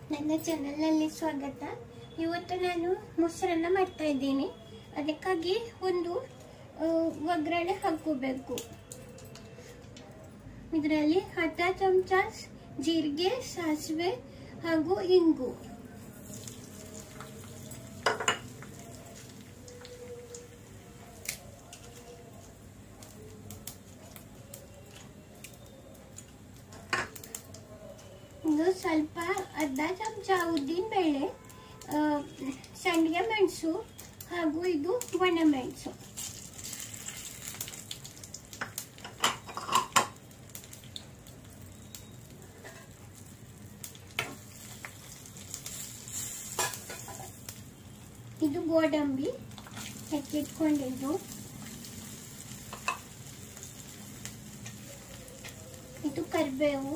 ನನ್ನ ಚಾನಲ್ನಲ್ಲಿ ಸ್ವಾಗತ ಇವತ್ತು ನಾನು ಮೊಸರನ್ನ ಮಾಡ್ತಾ ಇದ್ದೀನಿ ಅದಕ್ಕಾಗಿ ಒಂದು ಆ, ಒಗ್ಗರಣೆ ಹಾಕೋಬೇಕು ಇದರಲ್ಲಿ ಅರ್ಧ ಚಮಚ ಜೀರಿಗೆ ಸಾಸಿವೆ ಹಾಗೂ ಇಂಗು ಇದು ಸ್ವಲ್ಪ ಅರ್ಧ ಚಮಚ ಉದ್ದಿನ ಬೇಳೆ ಸಂಡಿಗೆ ಮೆಣಸು ಹಾಗೂ ಇದು ಒಣಮೆಣಸು ಇದು ಗೋಡಂಬಿ ಹೆಚ್ಚಿಟ್ಕೊಂಡಿದ್ದು ಇದು ಕರಿಬೇವು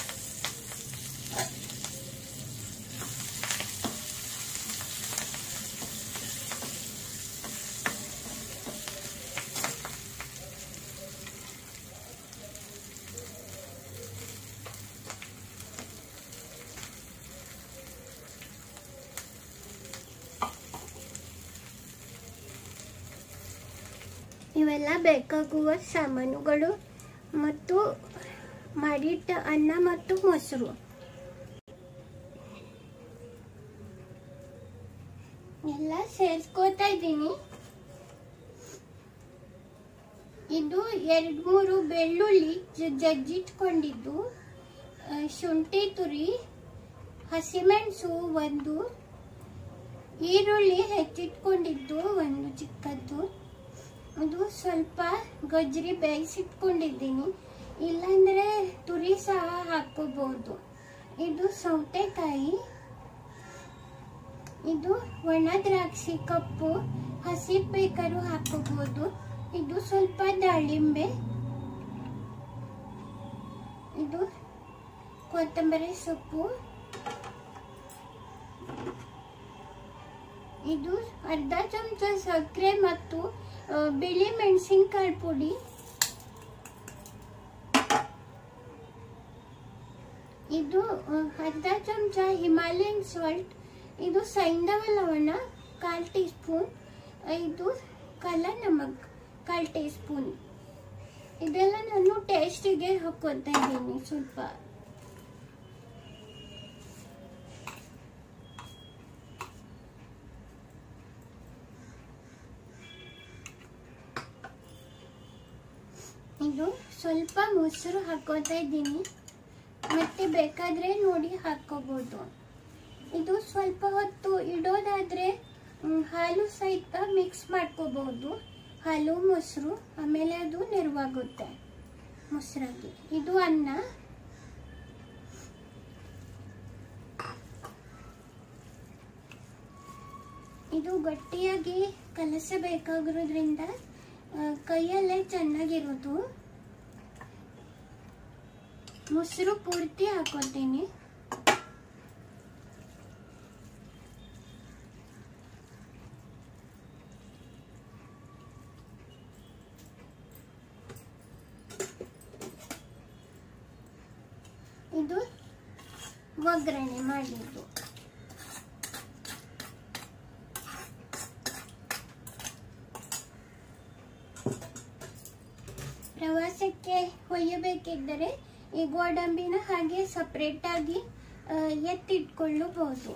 ಇವೆಲ್ಲ ಬೇಕಾಗುವ ಸಾಮಾನುಗಳು ಮತ್ತು ಮಾಡಿಟ್ಟ ಅನ್ನ ಮತ್ತು ಮೊಸರು ಎಲ್ಲ ಸೇರಿಸ್ಕೋತಾ ಇದ್ದೀನಿ ಇದು ಎರಡು ಮೂರು ಬೆಳ್ಳುಳ್ಳಿ ಜ- ಜಜ್ಜಿಟ್ಕೊಂಡಿದ್ದು ಆ, ಶುಂಠಿ ತುರಿ ಹಸಿಮೆಣಸು ಒಂದು ಈರುಳ್ಳಿ ಹೆಚ್ಚಿಟ್ಕೊಂಡಿದ್ದು ಒಂದು ಚಿಕ್ಕದ್ದು ಅದು ಸ್ವಲ್ಪ ಗಜ್ರಿ ಬೇಯಿಸಿಟ್ಕೊಂಡಿದ್ದೀನಿ ಇಲ್ಲಾಂದ್ರೆ ತುರಿ ಸಹ ಹಾಕೋಬಹುದು ಇದು ಸೌತೆಕಾಯಿ ಇದು ಒಣ ದ್ರಾಕ್ಷಿ ಕಪ್ಪು ಹಸಿ ಬೇಕಾದ್ರೂ ಹಾಕೋಬಹುದು ಇದು ಸ್ವಲ್ಪ ದಾಳಿಂಬೆ ಇದು ಕೊತ್ತಂಬರಿ ಸೊಪ್ಪು ಇದು ಅರ್ಧ ಚಮಚ ಸಕ್ಕರೆ ಮತ್ತು ಆ, ಬಿಳಿ ಮೆಣಸಿನಕಾಯಿ ಪುಡಿ ಇದು ಆ, ಅರ್ಧ ಚಮಚ ಹಿಮಾಲಯನ್ ಸಾಲ್ಟ್ ಇದು ಸೈಂಧವ ಲವಣ ಕಾಲ್ ಟೀ ಸ್ಪೂನ್ ಇದು ಕಲ ನಮಕ್ ಕಾಲ್ ಟೀ ಸ್ಪೂನ್ ಇದೆಲ್ಲ ನಾನು ಟೇಸ್ಟಿಗೆ ಹಾಕೋತಾ ಇದ್ದೀನಿ ಸ್ವಲ್ಪ ಇದು ಸ್ವಲ್ಪ ಮೊಸರು ಹಾಕೋತಾ ಇದ್ದೀನಿ ಮತ್ತೆ ಬೇಕಾದ್ರೆ ನೋಡಿ ಹಾಕೋಬಹುದು ಇದು ಸ್ವಲ್ಪ ಹೊತ್ತು ಇಡೋದಾದ್ರೆ ಮ್, ಹಾಲು ಸಹಿತ ಮಿಕ್ಸ್ ಮಾಡ್ಕೋಬಹುದು ಹಾಲು ಮೊಸರು ಆಮೇಲೆ ಅದು ನೆರವಾಗುತ್ತೆ ಮೊಸರಾಗಿ ಇದು ಅನ್ನ ಇದು ಗಟ್ಟಿಯಾಗಿ ಕಲಸಬೇಕಾಗಿರೋದ್ರಿಂದ ಆ, ಕೈಯಲ್ಲೇ ಚೆನ್ನಾಗಿರೋದು ಮೊಸರು ಪೂರ್ತಿ ಹಾಕೋತೀನಿ ಇದು ಒಗ್ಗರಣೆ ಮಾಡಿದ್ದು ಪ್ರವಾಸಕ್ಕೆ ಒಯ್ಯಬೇಕಿದ್ದರೆ ಈ ಗೋಡಂಬಿನ ಹಾಗೆ ಸಪ್ರೇಟ್ ಆಗಿ ಆ, ಎತ್ತಿಟ್ಕೊಳ್ಳಬಹುದು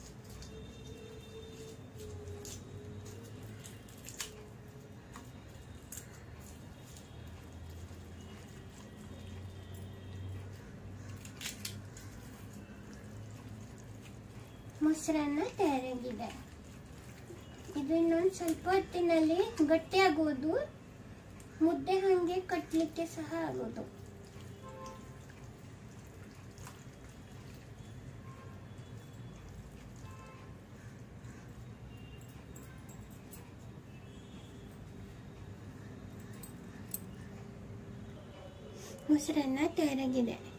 ಮೊಸರನ್ನ ತಯಾರಾಗಿದೆ ಇದು ಇನ್ನೊಂದು ಸ್ವಲ್ಪ ಹೊತ್ತಿನಲ್ಲಿ ಗಟ್ಟಿಯಾಗೋದು ಮುದ್ದೆ ಹಾಗೆ ಕಟ್ಟಲಿಕ್ಕೆ ಸಹ ಆಗೋದು ಮೊಸರನ್ನ ತಯಾರಾಗಿದೆ